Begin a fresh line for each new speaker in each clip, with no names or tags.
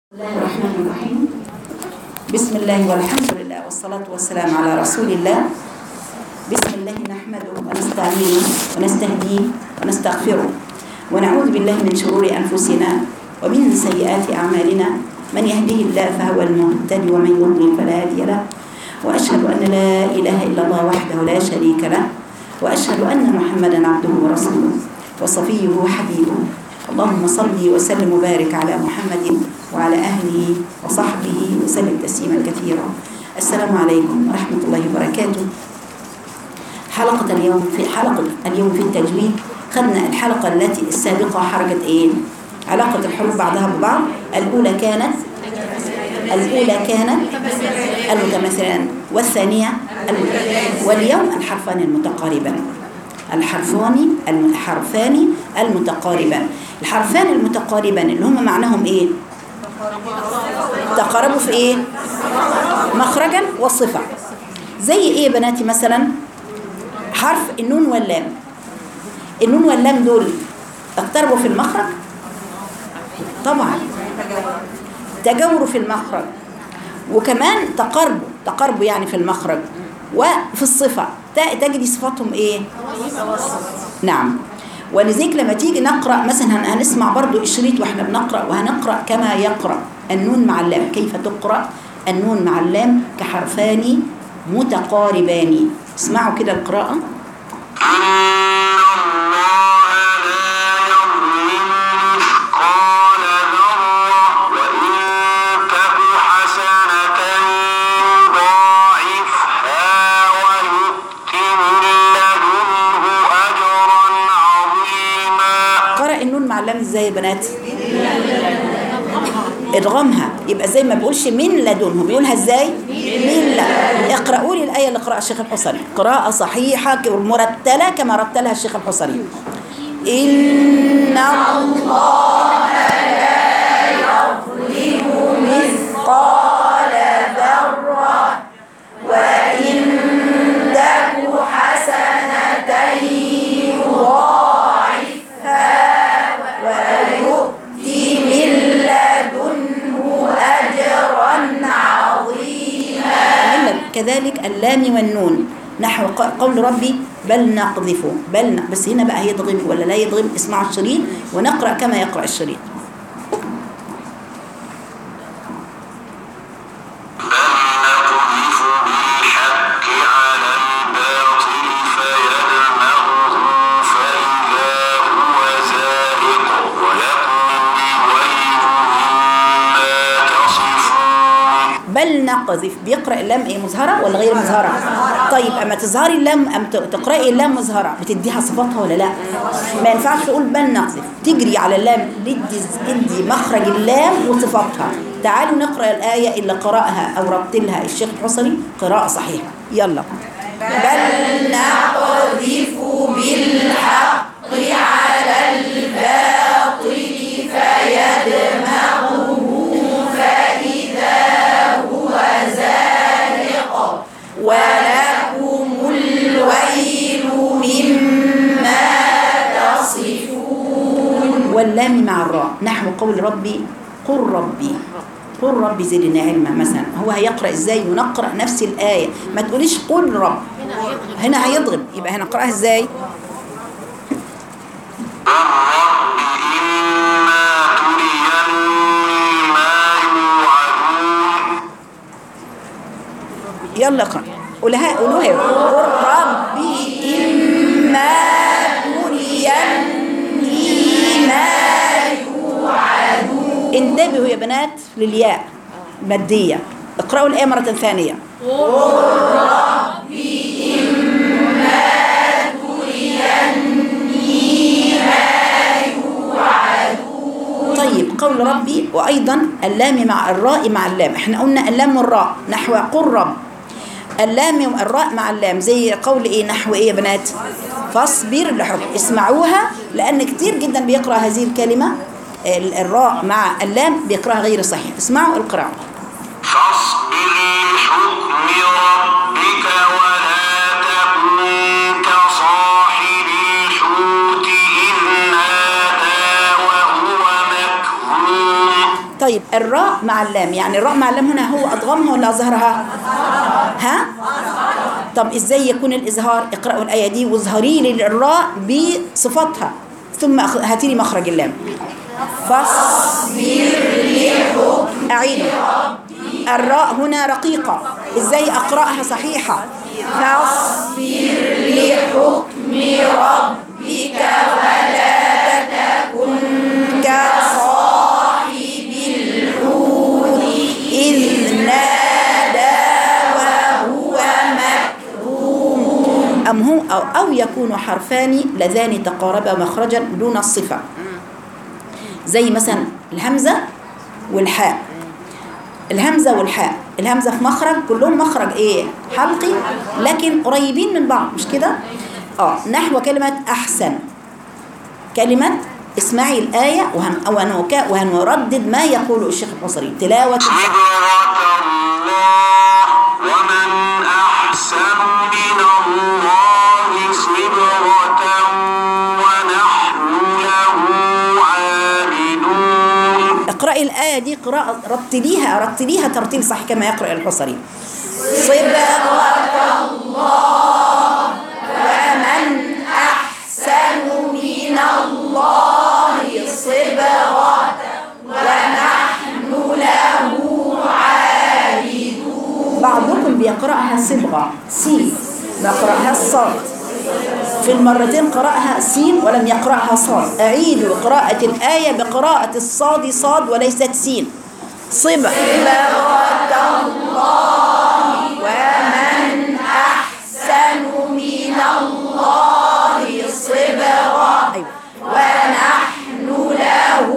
الله الرحمن الرحيم بسم الله والحمد لله والصلاة والسلام على رسول الله بسم الله نحمده ونستعينه ونستهديه ونستغفره ونعوذ بالله من شرور أنفسنا ومن سيئات أعمالنا من يهده الله فهو المهتدي ومن يضلل فلا هادي له وأشهد أن لا إله إلا الله وحده لا شريك له وأشهد أن محمدا عبده ورسوله وصفيه وحبيبه اللهم صل وسلم وبارك على محمد وعلى أهله وصحبه وسلم تسليما كثيرا السلام عليكم ورحمة الله وبركاته حلقة اليوم في حلقة اليوم في التجويد خدنا الحلقة التي السابقة حركة إيه؟ علاقة الحروف بعضها ببعض الأولى كانت الأولى كانت المتماثلان والثانية واليوم الحرفان المتقاربان الحرفان الحرفان المتقاربان الحرفان المتقاربان اللي هم معناهم ايه تقاربوا في ايه مخرجا والصفة زي ايه يا بناتي مثلا حرف النون واللام النون واللام دول اقتربوا في المخرج طبعا تجاوروا في المخرج وكمان تقاربوا تقاربوا يعني في المخرج وفي الصفة تجدي صفاتهم ايه نعم ولذلك لما تيجي نقرأ مثلا هنسمع برضو الشريط واحنا بنقرأ وهنقرأ كما يقرأ النون مع اللام كيف تقرأ النون مع اللام كحرفان متقاربان اسمعوا كده القراءة ازاي يا بنات ادغامها يبقى زي ما بيقولش من لدنه بيقولها ازاي من لا اقرأوا لي الآية اللي قرأها الشيخ الحصري قراءة صحيحة مرتلة كما رتلها الشيخ الحصري إن الله لا يظلم مثقال ذرة وإن تك حسنة يضاعفها ويؤتي من لدنه أجرا عظيما كذلك اللام والنون نحو قول ربي بل نقذف بل ن... بس هنا بقى يضغم ولا لا يضغم اسمعوا الشريط ونقرأ كما يقرأ الشريط بل نقذف بيقرأ اللام ايه مظهرة ولا غير مظهرة طيب اما تظهري اللام ام تقرأي اللام مظهرة بتديها صفاتها ولا لا ما ينفعش تقول بل نقذف تجري على اللام ادي ادي مخرج اللام وصفاتها تعالوا نقرأ الآية اللي قرأها او رتلها الشيخ الحصري قراءة صحيحة يلا بل نقذف بالحق على الباطل فيدمغه ولكم الويل مما تصفون واللام مع الراء نحو قول ربي قل ربي قل ربي زدنا علما مثلا هو هيقرأ ازاي ونقرأ نفس الآية ما تقوليش قل رب هنا هيضغم يبقى هنقرأها ازاي يلا اقرأ قولها قولوها قل ربي إما تريني ما يوعدون انتبهوا يا بنات للياء مادية اقرأوا الآية مرة ثانية قل ربي إما تريني ما يوعدون طيب قول ربي وأيضا اللام مع الراء مع اللام احنا قلنا اللام والراء نحو قل رب اللام الراء مع اللام زي قول ايه نحو ايه يا بنات فاصبر لحكم اسمعوها لان كتير جدا بيقرا هذه الكلمه الراء مع اللام بيقراها غير صحيح اسمعوا القراءه
فاصبر لحكم ربك ولا تكن كصاحب الحوت إذ نادى وهو مكظوم
طيب الراء مع اللام يعني الراء مع اللام هنا هو أضغمها ولا أظهرها ها طب إزاي يكون الإظهار اقرأوا الآية دي واظهري لي الراء بصفاتها ثم أخ- هاتي لي مخرج اللام فاصبر لحكم أعيد الراء هنا رقيقة إزاي أقرأها صحيحة فاصبر لحكم ربك ولا تكن كصاحب الحوت إذ نادى وهو مكروم أم هو أو, أو يكون حرفان لذان تقاربا مخرجا دون الصفة زي مثلا الهمزة والحاء الهمزة والحاء الهمزة في مخرج كلهم مخرج ايه حلقي لكن قريبين من بعض مش كده اه نحو كلمة أحسن كلمة اسمعي الآية وهن وهن- وهنردد ما يقول الشيخ البصري تلاوة
صبغة الله ومن أحسن من الله صبغة ونحن له عابدون
اقرأي الآية دي قراءة رتليها رتليها ترتيل صح كما يقرأ الحصري صبغة الله ومن أحسن من الله صبغة ونحن له عابدون بعضكم بيقرأها صبغة سي بيقرأها الصاد في المرتين قرأها سين ولم يقرأها صاد أعيدوا قراءة الآية بقراءة الصاد صاد وليست سين صبغة الله ومن أحسن من الله صبغة أيوة. ونحن له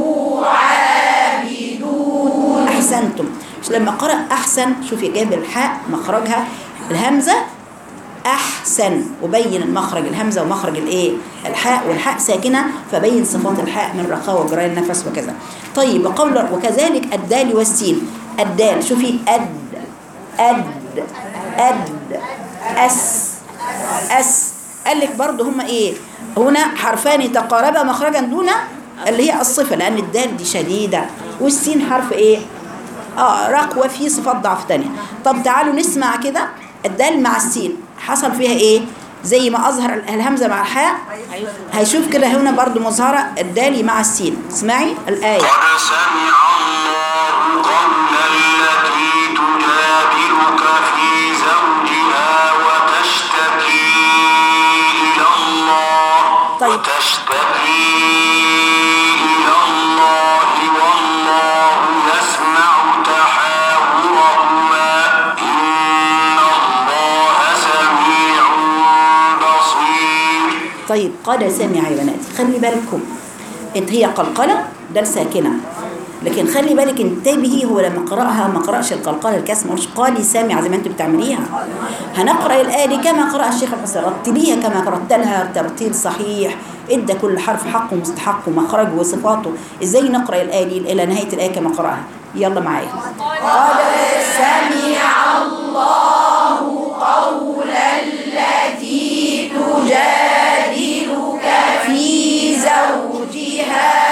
عابدون أحسنتم مش لما قرأ أحسن شوفي جاب الحاء مخرجها الهمزة أحسن وبين المخرج الهمزة ومخرج الإيه الحاء والحاء ساكنة فبين صفات الحاء من رخاء وجراء النفس وكذا طيب وقول وكذلك الدال والسين الدال شوفي أد أد أد أس أس قال لك برضه هما إيه هنا حرفان تقاربا مخرجا دون اللي هي الصفة لأن الدال دي شديدة والسين حرف إيه اه رقوة في صفات ضعف تانية طب تعالوا نسمع كده الدال مع السين حصل فيها ايه زي ما اظهر الهمزة مع الحاء هيشوف كده هنا برضو مظهرة الدال مع السين اسمعي الآية
قد سمع الله قول التي تجادلك في زوجها وتشتكي إلى الله
طيب.
وتشتكي إلى الله والله يسمع تحاورهما إن الله سميع بصير
طيب قد سمع يا بناتي خلي بالكم انت هي قلقلة دال ساكنة لكن خلي بالك انتبهي هو لما قرأها ما قرأش القلقلة الكسر ما قالش قالي سامع زي ما انت بتعمليها هنقرأ الآية دي كما قرأ الشيخ الحسين رتليها كما رتلها ترتيل صحيح ادى كل حرف حقه ومستحقه ومخرجه وصفاته ازاي نقرأ الآية دي إلى نهاية الآية كما قرأها يلا معايا قد سمع الله قول التي تجادلك في زوجها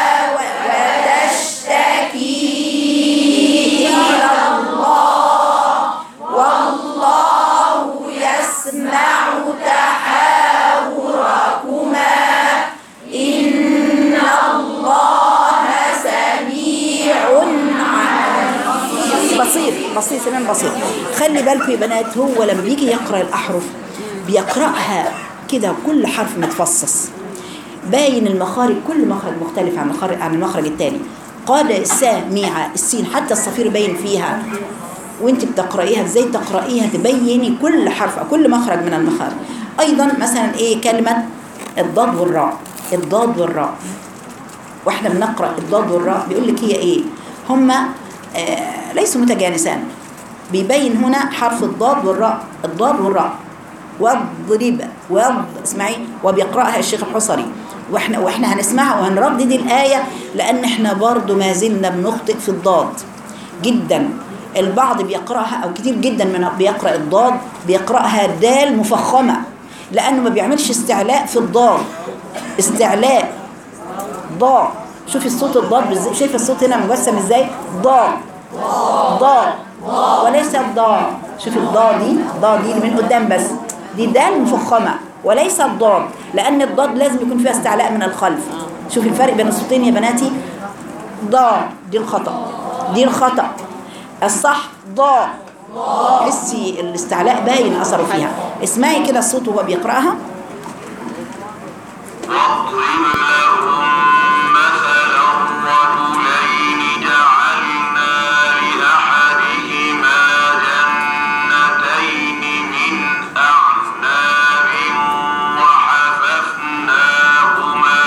وتشتكي إلى الله والله يسمع تحاوركما إن الله سميع عليم بصير بصير سميع بصير خلي بالكم يا بنات هو لما بيجي يقرأ الأحرف بيقرأها كده كل حرف متفصص باين المخارج كل مخرج مختلف عن المخرج عن المخرج الثاني قد سامع السين حتى الصفير باين فيها وانت بتقرأيها ازاي تقرأيها تبيني كل حرف كل مخرج من المخارج ايضا مثلا ايه كلمة الضاد والراء الضاد والراء واحنا بنقرأ الضاد والراء بيقول لك هي ايه هما آه ليسوا متجانسان بيبين هنا حرف الضاد والراء الضاد والراء واضرب واض اسمعي وبيقرأها الشيخ الحصري واحنا واحنا هنسمعها وهنردد الآية لأن احنا برضو ما زلنا بنخطئ في الضاد جدا البعض بيقرأها أو كتير جدا من بيقرأ الضاد بيقرأها دال مفخمة لأنه ما بيعملش استعلاء في الضاد استعلاء ضاء شوفي الصوت الضاد بالز- شايفه الصوت هنا مجسم ازاي ضاد ضاد وليس الضاد شوفي الضاد دي ضاد دي اللي من قدام بس دي دال مفخمه وليس الضاد لان الضاد لازم يكون فيها استعلاء من الخلف شوفي الفرق بين الصوتين يا بناتي ضاد دي الخطا دي الخطا الصح ضاد حسي الاستعلاء باين اثره فيها اسمعي كده الصوت وهو بيقراها
واضرب لهم مثلا الرجلين جعلنا لأحدهما جنتين من أعناب وحففناهما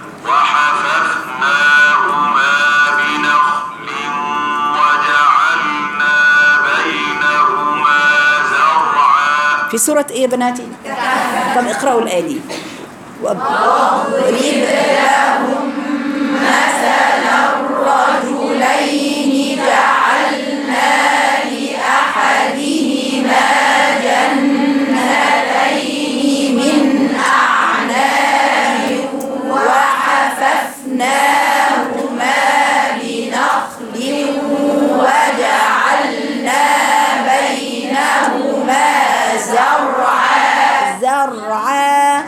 وحففناهما بنخل وجعلنا بينهما زرعا
في سورة ايه يا بناتي طب اقرأوا الآية دي واضرب لهم مثل الرجلين جعلنا لأحدهما جنتين من أعناب وحففناهما بنخل وجعلنا بينهما زرعا زرعا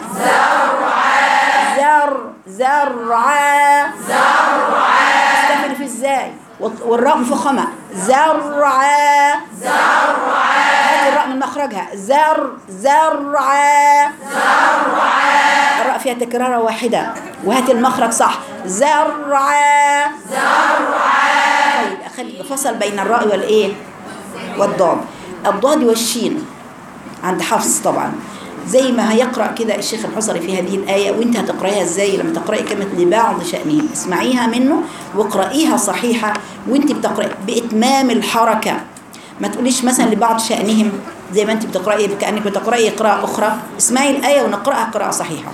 زر زرعا استفل في ازاي والط- والراء مفخمه زرعا زرعا هذه الراء من مخرجها زر زرعا الراء فيها تكرارة واحدة وهات المخرج صح زرعا زرعا طيب أخلي فصل بين الراء والإيه والضاد الضاد والشين عند حفص طبعا زي ما هيقرأ كده الشيخ الحصري في هذه الآية وانت هتقرأيها ازاي لما تقرأي كلمة لبعض شأنهم اسمعيها منه واقرأيها صحيحة وانت بتقرأي بإتمام الحركة ما تقوليش مثلا لبعض شأنهم زي ما انت بتقرأي كأنك بتقرأي قراءة أخرى اسمعي الآية ونقرأها قراءة صحيحة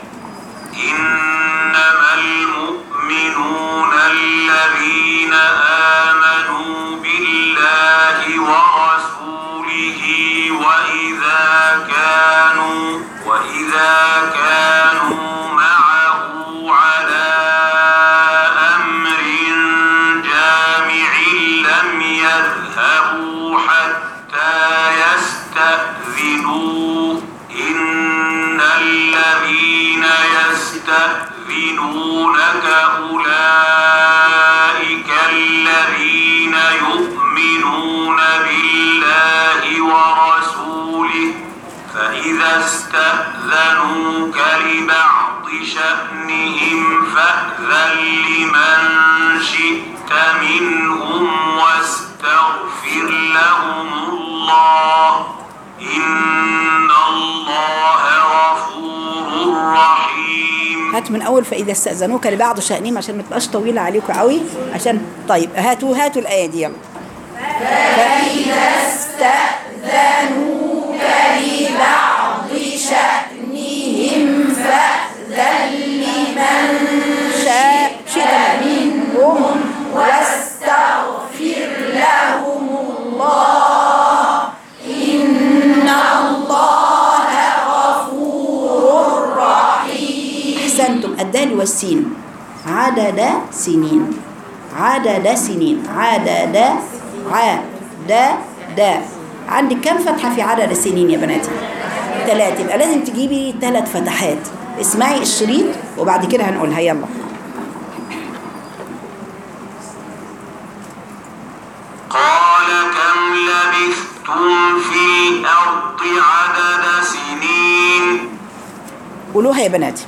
إنما المؤمنون الذين آمنوا بالله ورسوله وإذا كانوا وإذا كانوا معه على أمر جامع لم يذهبوا حتى يستأذنوه إن الذين يستأذنونك أولئك الذين يؤمنون بالله ورسوله فإذا استأذنوك لبعض شأنهم فأذن لمن شئت منهم واستغفر لهم الله إن الله غفور رحيم
هات من أول فإذا استأذنوك لبعض شأنهم عشان ما تبقاش طويلة عليكم قوي عشان طيب هاتوا هاتوا الآية دي يلا فإذا استأذنوك لبعض شأنهم فأذن لمن شاء شئت منهم واستغفر لهم الله إن الله غفور رحيم أحسنتم الدال والسين عدد سنين عدد سنين عدد عدد دا عندك كم فتحة في عدد السنين يا بناتي ثلاثة يبقى لازم تجيبي ثلاث فتحات اسمعي الشريط وبعد كده هنقولها يلا
قال كم لبثتم في الأرض عدد سنين
قولوها يا بناتي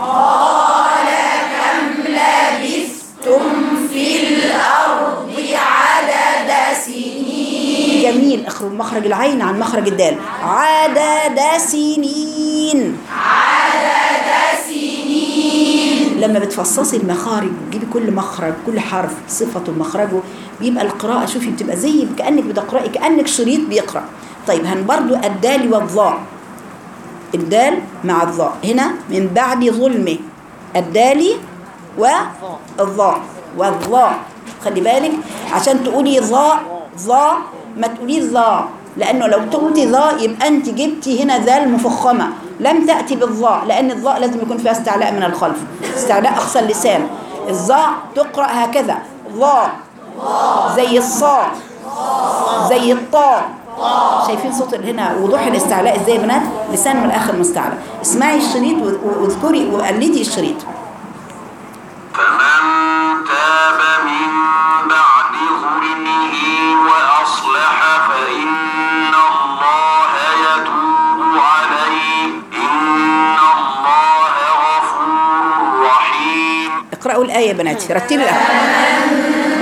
جميل اخرج مخرج العين عن مخرج الدال عدد سنين عدد سنين لما بتفصصي المخارج تجيبي كل مخرج كل حرف صفته ومخرجه بيبقى القراءة شوفي بتبقى زي كأنك بتقرأي كأنك شريط بيقرأ طيب هن برضو الدال والضاء الدال مع الضاء هنا من بعد ظلمه الدال والضاء والضاء خلي بالك عشان تقولي ضاء ضاء ما تقولي ضاء لانه لو تقولي ضاء يبقى انت جبتي هنا ذال مفخمه لم تاتي بالضاء لان الضاء لازم يكون فيها استعلاء من الخلف استعلاء اقصى اللسان الظاء تقرأ هكذا ظا زي الصا زي الطاء شايفين صوت هنا وضوح الاستعلاء ازاي يا بنات لسان من الاخر مستعلى اسمعي الشريط و- واذكري وقلدي الشريط
فمن تاب من بعد ظلمه وأصلح فإن الله يتوب عليه إن الله غفور رحيم
اقرأوا الآية يا بناتي رتلي الآية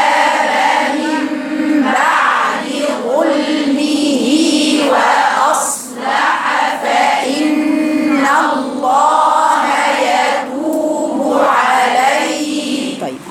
طيب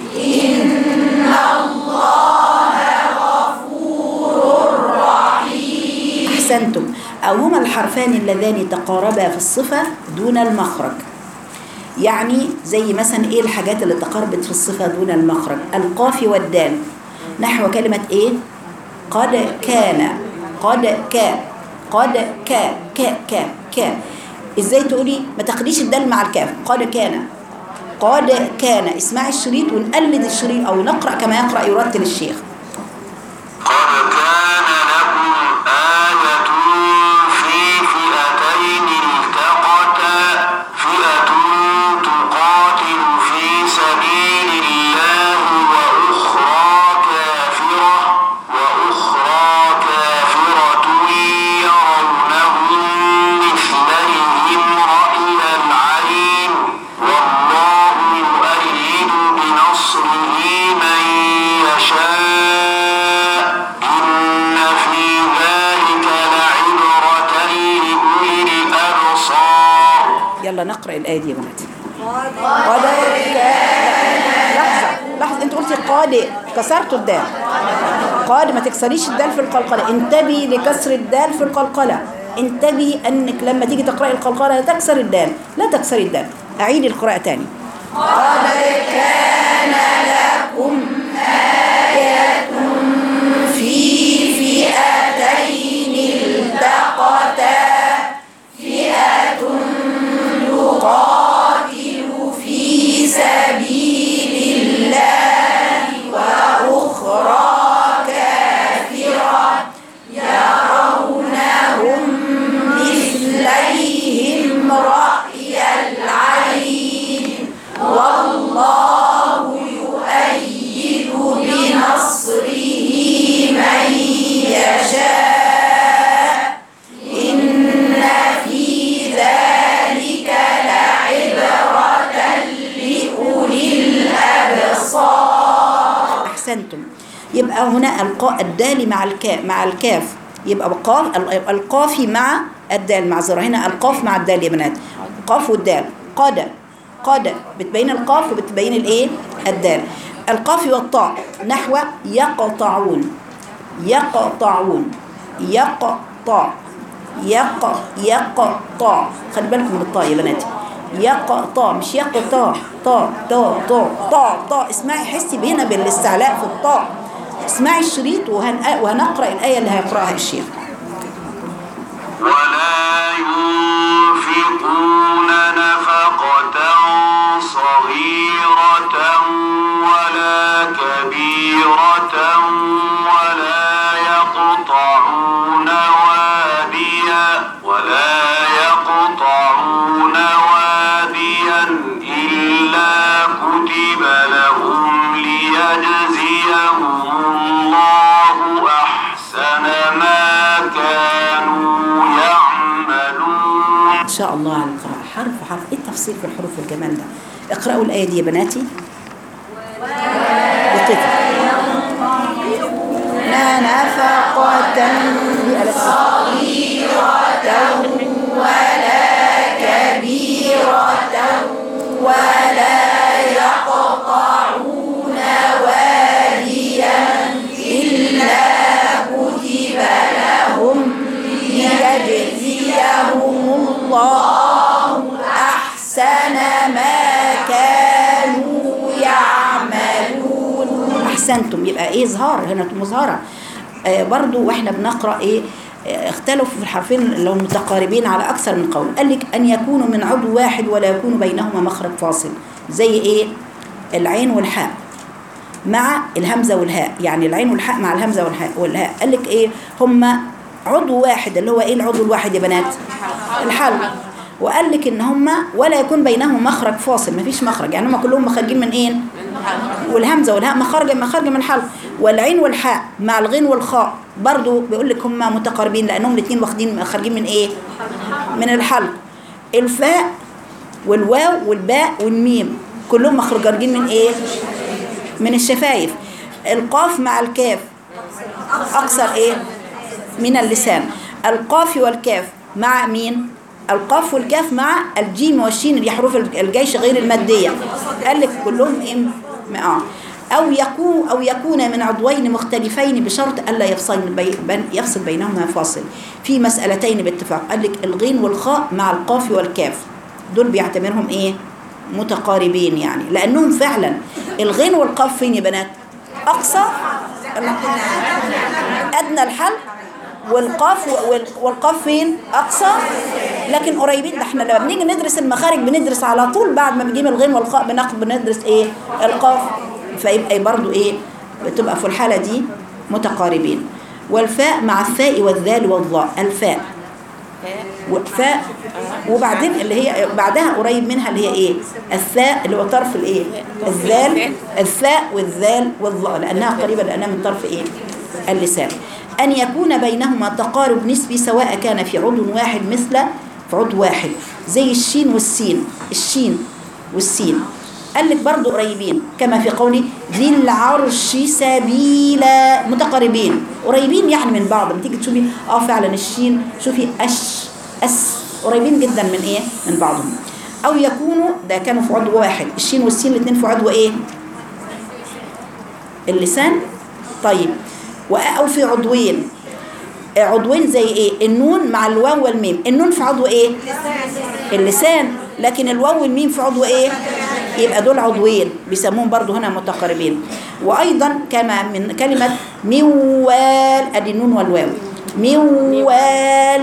أحسنتم أو هما الحرفان اللذان تقاربا في الصفة دون المخرج يعني زي مثلا ايه الحاجات اللي تقاربت في الصفة دون المخرج القاف والدال نحو كلمة ايه قد كان قد كا قد كا كا كا كا ازاي تقولي ما تاخديش الدال مع الكاف قد كان قد كان اسمعي الشريط ونقلد الشريط او نقرأ كما يقرأ يرتل الشيخ
قد كان لكم آية في فئتين التقتا فئة تقاتل في سبيل الله وأخرى كافرة وأخرى كافرة يرونهم مثليهم رأي العين والله يؤيد بنصره من يشاء إن في ذلك لعبرة لأولي الأبصار
يلا نقرأ الآية دي يا بنات قد كان لحظة لحظة انت قلتي قاد كسرتوا الدال قاد ما تكسريش الدال في القلقلة انتبهي لكسر الدال في القلقلة انتبهي انك لما تيجي تقرأي القلقلة تكسر الدال لا تكسري الدال اعيدي القراءة تاني قد كان لكم آية في فئتين التقتا فئة تقاتل في سبيل الله وأخرى كافرة يرونهم مثليهم رأي العين والله يؤيد بنصره من يشاء إن في ذلك لعبرة لأولي الأبصار أحسنتم يبقى هنا القاء الدال مع الكاف مع الكاف يبقى قاف القاف مع الدال معذرة هنا القاف مع الدال يا بنات القاف والدال قد قد بتبين القاف وبتبين الايه الدال القاف والطاء نحو يقطعون يقطعون يقطع يق يقطع خلي بالكم من الطاء يا بناتي يقطع مش يقطع طا طا طا طا طا اسمعي حسي هنا بالاستعلاء في الطاء اسمعي الشريط وهن... وهنقرأ الآية اللي هيقرأها الشيخ
ولا ينفقون نفقة صغيرة ولا كبيرة ولا يقطعون واديا ولا يقطعون واديا إلا كتب لهم ليجزيهم الله أحسن ما كانوا يعملون
إن شاء الله على القراءة حرف حرف إيه التفصيل في الحروف والجمال ده اقرأوا الآية دي يا بناتي بقيت لا نفقة صغيرة ولا كبيرة ولا يقطعون واديا إلا كتب لهم ليجزيهم الله أحسن ما كانوا يعملون أحسنتم يبقى إيه إظهار هنا مظهرة آه برضو وإحنا بنقرأ إيه آه، اختلفوا في الحرفين اللي هم متقاربين على أكثر من قول قال لك أن يكونوا من عضو واحد ولا يكون بينهما مخرج فاصل زي إيه العين والحاء مع الهمزة والهاء يعني العين والحاء مع الهمزة والهاء والهاء قال لك ايه هما عضو واحد اللي هو ايه العضو الواحد يا بنات الحلق وقال لك ان هما ولا يكون بينهم مخرج فاصل مفيش مخرج يعني هما كلهم مخرجين من ايه والهمزه والهاء مخرج مخرج من الحلق والعين والحاء مع الغين والخاء برضو بيقول لك هما متقاربين لانهم الاثنين واخدين خارجين من ايه من الحلق الفاء والواو والباء والميم كلهم مخرجين من ايه من الشفايف القاف مع الكاف اقصر ايه من اللسان القاف والكاف مع مين القاف والكاف مع الجيم والشين اللي حروف الجيش غير المادية قال لك كلهم ايه م- اه أو يكون أو يكون من عضوين مختلفين بشرط ألا يفصل بي بين يفصل بينهما فاصل في مسألتين باتفاق قال لك الغين والخاء مع القاف والكاف دول بيعتبرهم ايه متقاربين يعني لأنهم فعلا الغين والقاف فين يا بنات أقصى أدنى الحلق والقاف وال- والقاف فين اقصى لكن قريبين ده احنا لما بنيجي ندرس المخارج بندرس على طول بعد ما بنجيب الغين والخاء بناخد بندرس ايه القاف فيبقى برضو ايه بتبقى في الحاله دي متقاربين والفاء مع الثاء والذال والظاء الفاء وفاء وبعدين اللي هي بعدها قريب منها اللي هي ايه الثاء اللي هو طرف الايه الذال الثاء والذال والظاء لانها قريبه لانها من طرف ايه اللسان ان يكون بينهما تقارب نسبي سواء كان في عضو واحد مثل في عضو واحد زي الشين والسين الشين والسين قال لك برضه قريبين كما في قولي ذي العرش سبيلا متقاربين قريبين يعني من بعض لما تيجي تشوفي اه فعلا الشين شوفي اش اس قريبين جدا من ايه من بعضهم او يكونوا ده كانوا في عضو واحد الشين والسين الاثنين في عضو ايه اللسان طيب و- او في عضوين آه، عضوين زي ايه النون مع الواو والميم النون في عضو ايه اللسان لكن الواو والميم في عضو ايه يبقى دول عضوين بيسموهم برضو هنا متقاربين وايضا كما من كلمه موال ادي النون والواو موال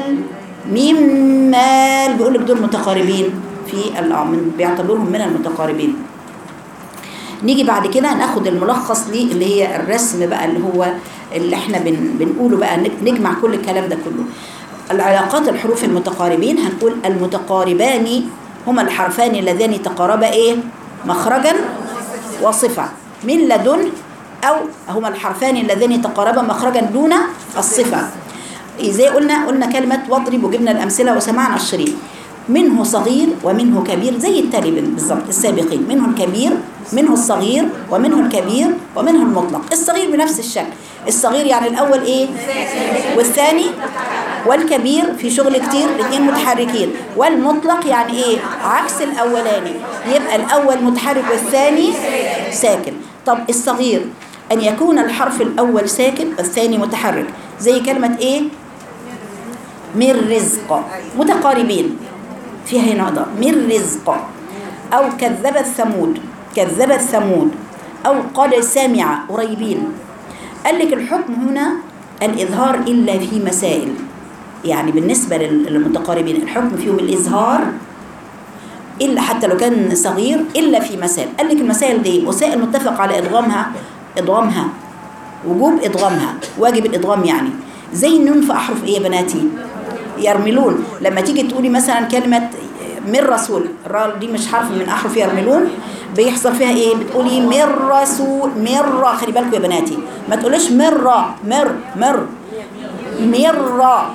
ممال بيقول لك دول متقاربين في ال- آه، من بيعتبرهم من المتقاربين نيجي بعد كده ناخد الملخص ليه اللي هي الرسم بقى اللي هو اللي احنا بن بنقوله بقى نج- نجمع كل الكلام ده كله العلاقات الحروف المتقاربين هنقول المتقاربان هما الحرفان اللذان تقاربا ايه مخرجا وصفة من لدن أو هما الحرفان اللذان تقاربا مخرجا دون الصفة زي قلنا قلنا كلمة واضرب وجبنا الأمثلة وسمعنا الشريط منه صغير ومنه كبير زي التالي بالظبط السابقين منه الكبير منه الصغير ومنه الكبير ومنه المطلق الصغير بنفس الشكل الصغير يعني الأول إيه والثاني والكبير في شغل كتير الاثنين متحركين والمطلق يعني ايه عكس الاولاني يبقى الاول متحرك والثاني ساكن طب الصغير ان يكون الحرف الاول ساكن والثاني متحرك زي كلمه ايه من رزق متقاربين فيها هنا ده من رزق او كذبت ثمود كذبت ثمود او قال سامع قريبين قال لك الحكم هنا الإظهار إلا في مسائل يعني بالنسبة لل- للمتقاربين الحكم فيهم الإظهار إلا حتى لو كان صغير إلا في مسائل قال لك المسائل دي مسائل متفق على إدغامها إدغامها وجوب إدغامها واجب الإدغام يعني زي النون في أحرف إيه يا بناتي يرملون لما تيجي تقولي مثلا كلمة من رسول الراء دي مش حرف من أحرف يرملون بيحصل فيها إيه بتقولي من رسول مر خلي بالكم يا بناتي ما تقوليش مر مر مر مر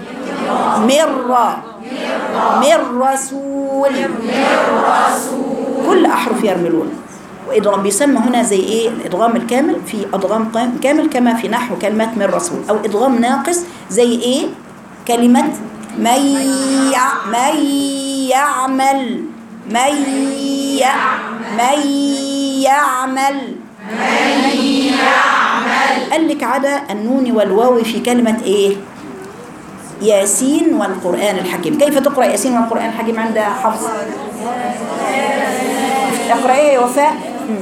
مر من رسول كل أحرف يرملون وإدغام بيسمى هنا زي إيه الإدغام الكامل في أدغام قام- كامل كما في نحو كلمة من رسول أو إدغام ناقص زي إيه كلمة من يع- من يعمل من يع- من يعمل قال لك عدا النون والواو في كلمة إيه ياسين والقرآن الحكيم كيف تقرأ ياسين والقرآن الحكيم عند حفص اقرأ ايه يا وفاء مم.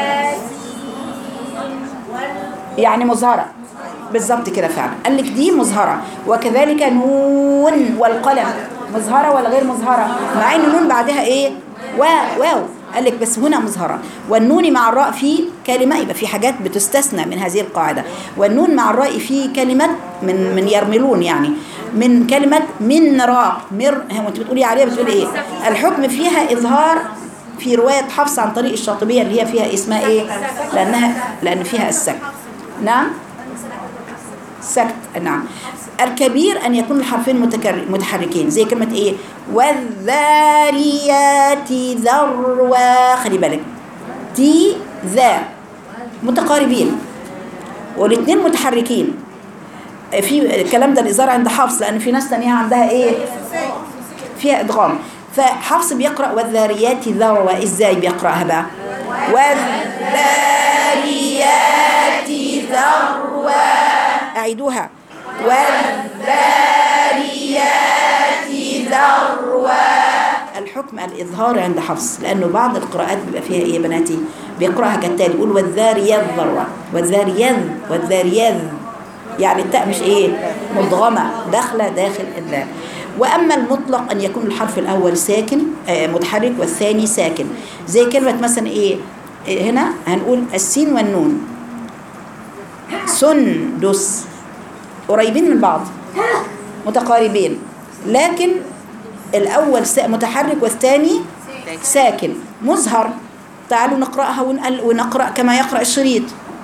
يعني مظهرة بالظبط كده فعلا قال لك دي مظهرة وكذلك نون والقلم مظهرة ولا غير مظهرة مع ان نون بعدها ايه واو واو قال لك بس هنا مظهرة والنون مع الراء في كلمة يبقى في حاجات بتستثنى من هذه القاعدة والنون مع الراء في كلمة من من يرملون يعني من كلمة من راء مر هو انت بتقولي عليها بتقولي ايه الحكم فيها إظهار في رواية حفص عن طريق الشاطبية اللي هي فيها اسمها ايه لأنها لأن فيها السكت نعم سكت نعم الكبير أن يكون الحرفين متكرر متحركين زي كلمة إيه والذاريات ذروا خلي بالك تي ذا متقاربين والاثنين متحركين في الكلام ده الإزار عند حفص لأن في ناس تانية عندها إيه فيها إدغام فحفص بيقرأ والذاريات ذروا إزاي بيقرأها بقى والذاريات ذروا أعيدوها والذاريات ذروا الحكم الإظهار عند حفص لأنه بعض القراءات بيبقى فيها إيه يا بناتي بيقرأها كالتالي يقول والذاريات ذروة والذاريات والذاريات يعني التاء مش إيه مدغمة داخلة داخل اللام وأما المطلق أن يكون الحرف الأول ساكن آه، متحرك والثاني ساكن زي كلمة مثلا إيه إيه هنا هنقول السين والنون سندس قريبين من بعض متقاربين لكن الأول سا- متحرك والثاني ساكن مظهر تعالوا نقرأها ونقل- ونقرأ كما يقرأ الشريط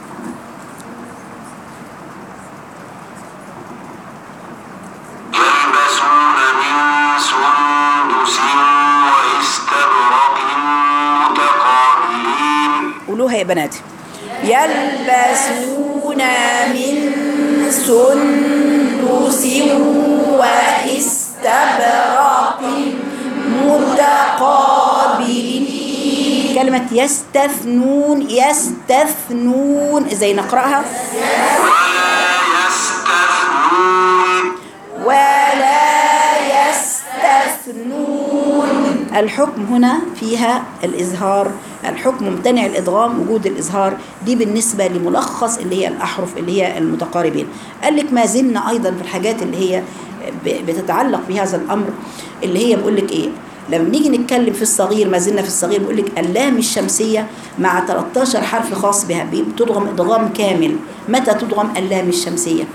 يلبسون من سندس واستبرق متقابلين
قولوها يا بناتي يلبسون من سندس واستبرق متقابلين كلمة يستثنون يستثنون ازاي نقرأها
ولا يستثنون
ولا يستثنون الحكم هنا فيها الإظهار الحكم ممتنع الإدغام وجود الإظهار دي بالنسبة لملخص اللي هي الأحرف اللي هي المتقاربين قال لك ما زلنا أيضا في الحاجات اللي هي ب- بتتعلق بهذا الأمر اللي هي بقول لك إيه لما نيجي نتكلم في الصغير ما زلنا في الصغير بقول لك اللام الشمسية مع 13 حرف خاص بها بتضغم إدغام كامل متى تضغم اللام الشمسية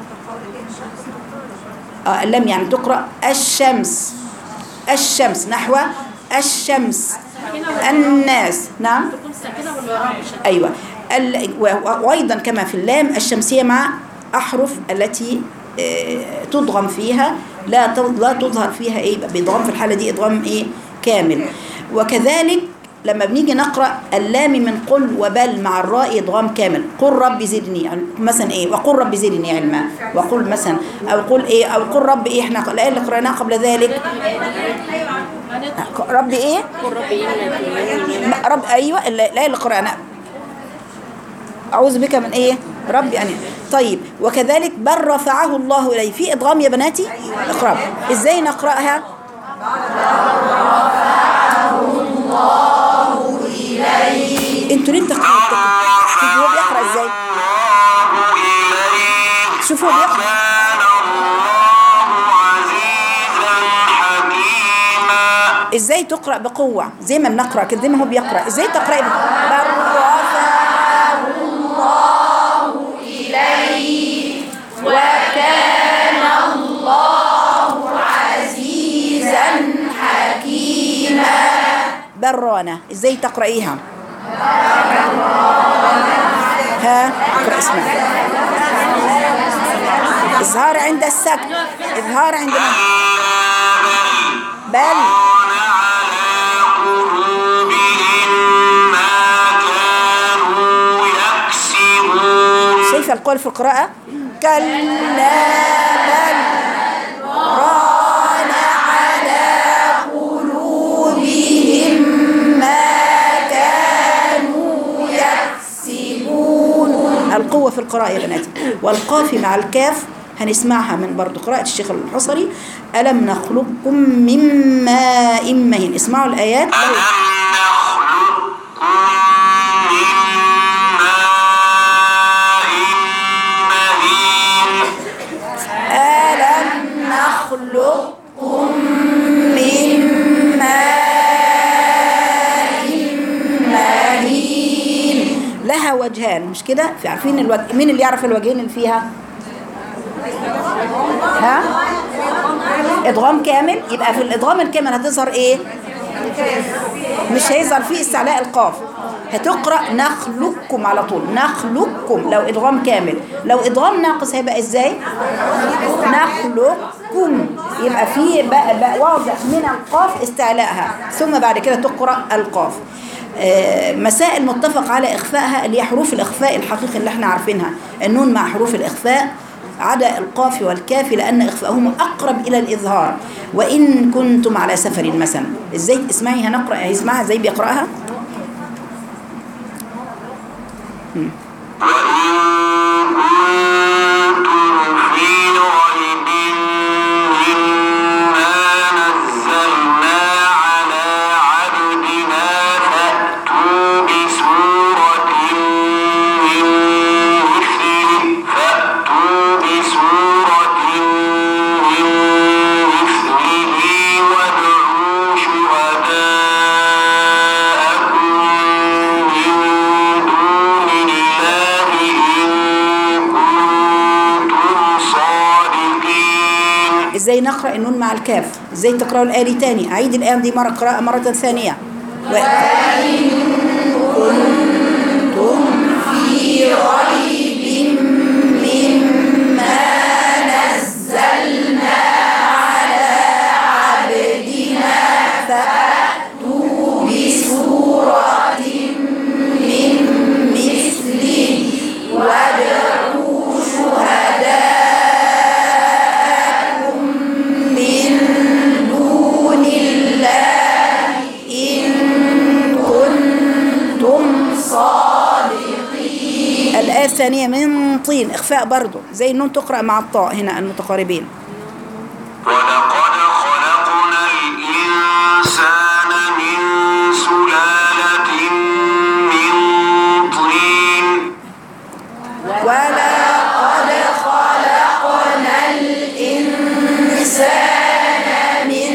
آه اللام يعني تقرأ الشمس الشمس نحو الشمس الناس نعم أيوة ال- و- وأيضا كما في اللام الشمسية مع أحرف التي آه، تضغم فيها لا ت- لا تظهر فيها إيه بيضغم في الحالة دي إضغام إيه كامل وكذلك لما بنيجي نقرأ اللام من قل وبل مع الراء إضغام كامل قل رب زدني يعني مثلا إيه وقل رب زدني علما وقل مثلا أو قل إيه أو قل رب إيه إحنا الآية اللي قرأناها قبل ذلك رب إيه ما- رب أيوة الآية اللي قرأناها أعوذ بك من إيه رب يعني طيب وكذلك بل رفعه الله إليه في إضغام يا بناتي اقرأ إزاي نقرأها انتوا ليه بتقرأوا شوفوا هو بيقرأ ازاي
الله إليه
شوفوا هو بيقرأ
كان الله عزيزا حكيما
ازاي تقرأ بقوة زي ما بنقرأ كده زي ما هو بيقرأ ازاي تقرأي بقوة بل رفعه الله إليه وكان الله عزيزا حكيما برانة ازاي تقرأيها ها اقرأ اسمها إظهار عند السكت إظهار عند بل
ران على قلوبهم ما كانوا يكسبون
شايفة القول في القراءة كلا بل ران على قلوبهم ما كانوا يكسبون القوة في القراءة يا بناتي والقاف مع الكاف هنسمعها من برضو قراءة الشيخ الحصري ألم نخلقكم من ماء مهين اسمعوا الآيات
ألم نخلقكم من ماء مهين
ألم نخلقكم من ماء الآن مش كده في عارفين الوجه مين اللي يعرف الوجهين اللي فيها ها ادغام كامل يبقى في الادغام الكامل هتظهر ايه مش هيظهر فيه استعلاء القاف هتقرا نخلقكم على طول نخلقكم لو ادغام كامل لو ادغام ناقص هيبقى ازاي نخلقكم يبقى فيه بقى, بقى واضح من القاف استعلاءها ثم بعد كده تقرا القاف آه، مسائل متفق على اخفائها اللي هي حروف الاخفاء الحقيقي اللي احنا عارفينها النون مع حروف الاخفاء عدا القاف والكاف لأن إخفاءهما أقرب إلى الإظهار وإن كنتم على سفر مثلا إزاي اسمعي هنقرأ اسمعها زي بيقرأها
وإن كنتم في ريب مما نزلنا على عبدنا فأتوا بسورة من مثله فأتوا بسورة من مثله وادعوا شهداءكم من دون الله إن كنتم صادقين
إزاي نقرأ النون مع الكاف إزاي تقرأوا الآية دي تاني أعيد الآية دي مرة قراءة مرة ثانية و... الآية الثانية من طين إخفاء برضو زي النون تقرأ مع الطاء هنا المتقاربين
ولقد خلقنا الإنسان من سلالة من طين
ولقد خلقنا الإنسان من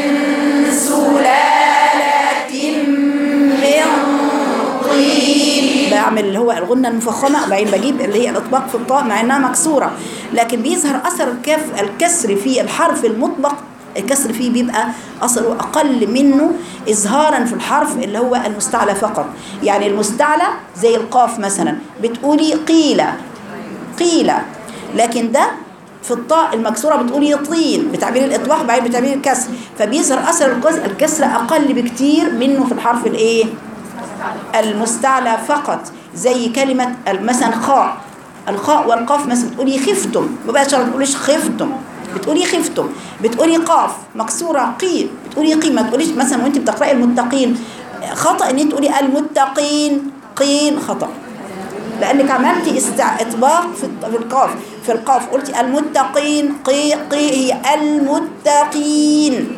سلالة من طين بعمل اللي هو الغنة المفخمة وبعدين بجيب اللي هي الإطباق في الطاء مع إنها مكسورة لكن بيظهر أثر الكف الكسر في الحرف المطبق الكسر فيه بيبقى أثره أقل منه إظهارا في الحرف اللي هو المستعلى فقط يعني المستعلى زي القاف مثلا بتقولي قيل قيل لكن ده في الطاء المكسوره بتقولي طين بتعبير الاطلاق بعدين بتعبير الكسر فبيظهر اثر الكسر الكسر اقل بكتير منه في الحرف الايه المستعلى فقط زي كلمه مثلا خاء الخاء والقاف مثلا بتقولي خفتم ما بقاش ما بتقوليش خفتم بتقولي خفتم بتقولي قاف مكسوره قي بتقولي قي ما تقوليش مثلا وانت بتقراي المتقين خطا ان انت تقولي المتقين قين خطا لانك عملتي استع... اطباق في الط- في القاف في القاف قلتي المتقين قي قي هي المتقين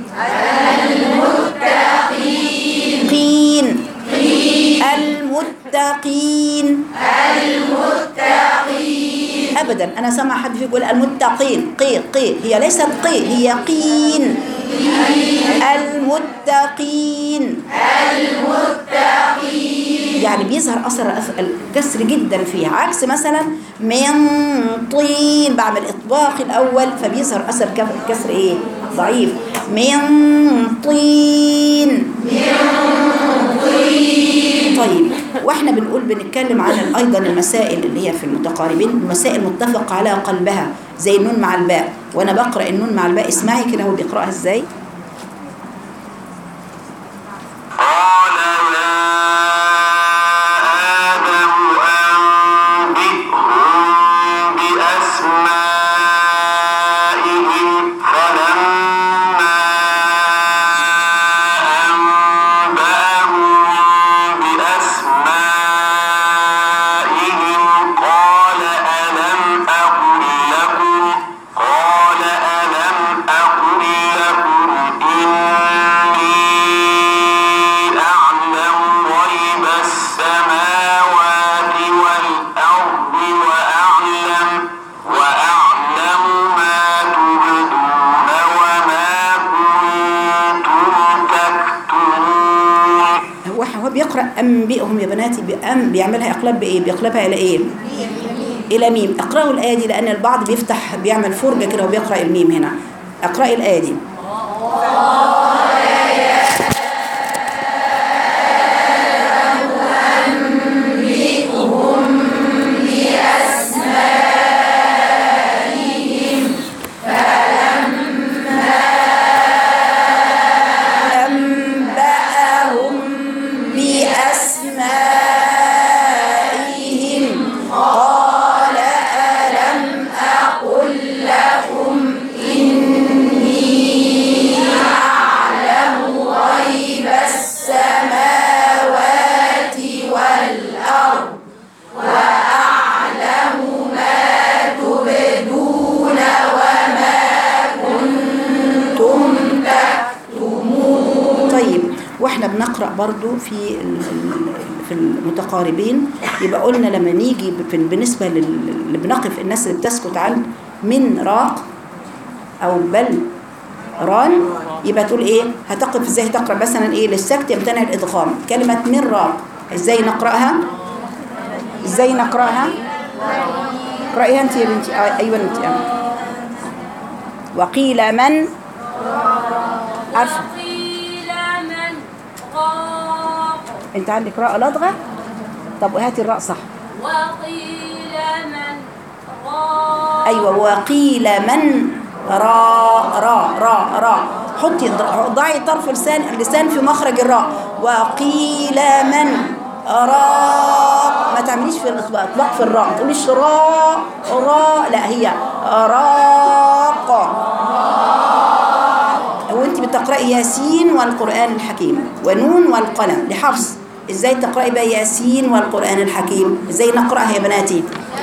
المتقين قين المتقين المتقين ابدا انا سامع حد فيكم يقول المتقين قي قي هي ليست قي هي قين المتقين يعني بيظهر اثر الأث- الكسر جدا فيها عكس مثلا من طين بعمل اطباق الاول فبيظهر اثر كف- الكسر ايه ضعيف من طين طيب واحنا بنقول بنتكلم عن ايضا المسائل اللي هي في المتقاربين المسائل متفق على قلبها زي النون مع الباء وانا بقرا النون مع الباء اسمعي كده هو بيقراها ازاي
قال يا آدم أنبئهم بأسمائهم فلما أنبأهم بأسمائهم قال ألم أقل لكم قال ألم أقل لكم
أنبئهم يا بناتي بأم بيعملها إقلاب بإيه بيقلبها إلى إيه إلى ميم اقرأوا الآية دي لأن البعض بيفتح بيعمل فرجة كده وبيقرأ الميم هنا اقرأي الآية دي أنبأهم بأسمائهم قال ألم أقل لكم إني أعلم غيب السماوات والأرض وأعلم ما تبدون وما كنتم تكتمون طيب واحنا بنقرأ برضو في ال- ال- في المتقاربين يبقى قلنا لما نيجي في- بالنسبة لل- اللي بنقف الناس اللي بتسكت عن من راق أو بل ران يبقى تقول ايه هتقف ازاي تقرأ مثلا ايه للسكت يمتنع الادغام كلمة من راق ازاي نقرأها ازاي نقرأها اقرأيها انت يا بنتي آه، ايوه انت آه. وقيل من عارفه
وقيل من راق
انت عندك راء لدغه طب هاتي الراء صح
وقيل من راق
ايوه وقيل من راء راء راء راء حطي ضعي طرف لسان اللسان في مخرج الراء وقيل من راء ما تعمليش في الاطلاق اطلاق في الراء ما تقوليش راء راء لا هي راق وانت بتقراي ياسين والقران الحكيم ونون والقلم لحفظ ازاي تقراي بقى ياسين والقران الحكيم ازاي نقراها يا بناتي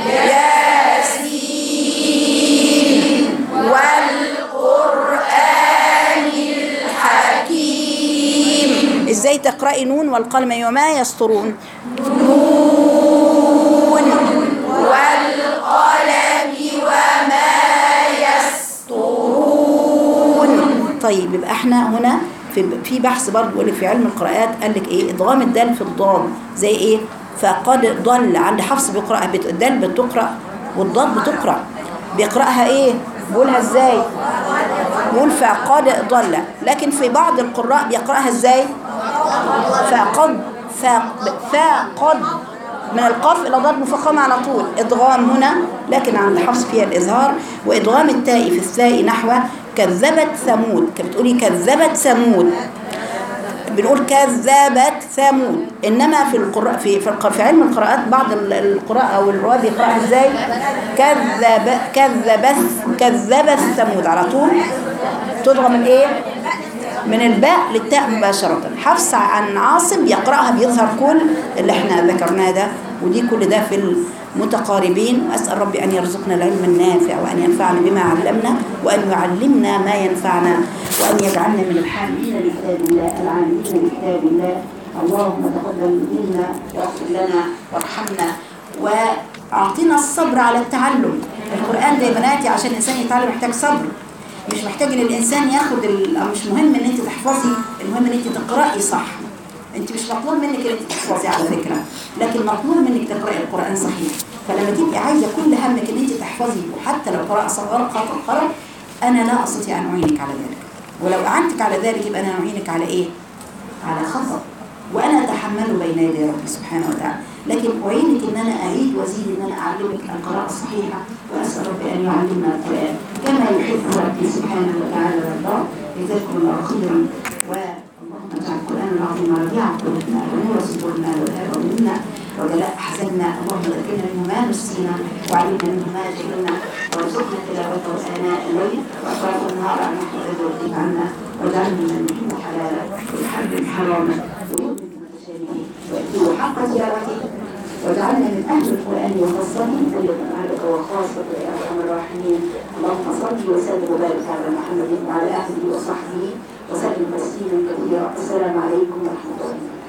ياسين والقران الحكيم ازاي تقراي نون والقلم وما يسطرون نون والقلم وما يسطرون طيب يبقى احنا هنا في في بحث برضه بيقول لك في علم القراءات قال لك ايه ادغام الدال في الضاد زي ايه فقد ضل عند حفص بيقراها بت- الدال بتقرا والضاد بتقرا بيقراها ايه بيقولها ازاي بيقول فقد ضل لكن في بعض القراء بيقراها ازاي فقد فق- فقد من القاف الى ضاد مفخمه على طول ادغام هنا لكن عند حفص فيها الاظهار وادغام التاء في الثاء نحو كذبت ثمود كانت بتقولي كذبت ثمود بنقول كذبت ثمود انما في القراء في في, الق- في علم القراءات بعض ال- القراء او الرواه بيقراها ازاي كذب كذبت كذبت ثمود على طول تضغم الايه من الباء للتاء مباشرة حفص عن عاصم يقرأها بيظهر كل اللي احنا ذكرناه ده ودي كل ده في المتقاربين وأسأل ربي أن يرزقنا العلم النافع وأن ينفعنا بما علمنا وأن يعلمنا ما ينفعنا وأن يجعلنا من الحاملين لكتاب الله العاملين لكتاب الله اللهم تقبل منا واغفر لنا وارحمنا وأعطنا الصبر على التعلم القرآن ده يا بناتي عشان الإنسان يتعلم محتاج صبر مش محتاج ان الانسان ياخد ال... أو مش مهم ان انت تحفظي المهم ان انت تقراي صح انت مش مطلوب منك ان انت تحفظي على فكره لكن مطلوب منك تقراي القران صحيح فلما تبقي عايزه كل همك ان انت تحفظي وحتى لو قراءه صغيره خطا خطا انا لا استطيع ان اعينك على ذلك ولو اعنتك على ذلك يبقى انا اعينك على ايه على خطأ وأنا أتحمله بين يدي ربي سبحانه وتعالى لكن أعينك أن أنا أعيد وأزيد أن أنا أعلمك القراءة الصحيحة وأسأل ربي أن يعلمنا القرآن كما يحب ربي سبحانه وتعالى ويرضاه جزاكم الله خيرا واللهم اجعل القرآن العظيم ربيع قلوبنا ونور صدورنا والهاب منا وجلاء أحزاننا اللهم ذكرنا منه ما نسينا وعلمنا منه ما جهلنا وارزقنا تلاوته آناء الليل وأطراف النهار عن نحو ذي عنا واجعلنا من يحب حلالا ويحرم حراما ويؤمن متشابهين ويأتيه حق تلاوته واجعلنا من أهل القرآن وخاصته كل من أهلك وخاصة يا أرحم الراحمين اللهم صل وسلم وبارك على محمد وعلى آله وصحبه وسلم تسليما كثيرا السلام عليكم ورحمة الله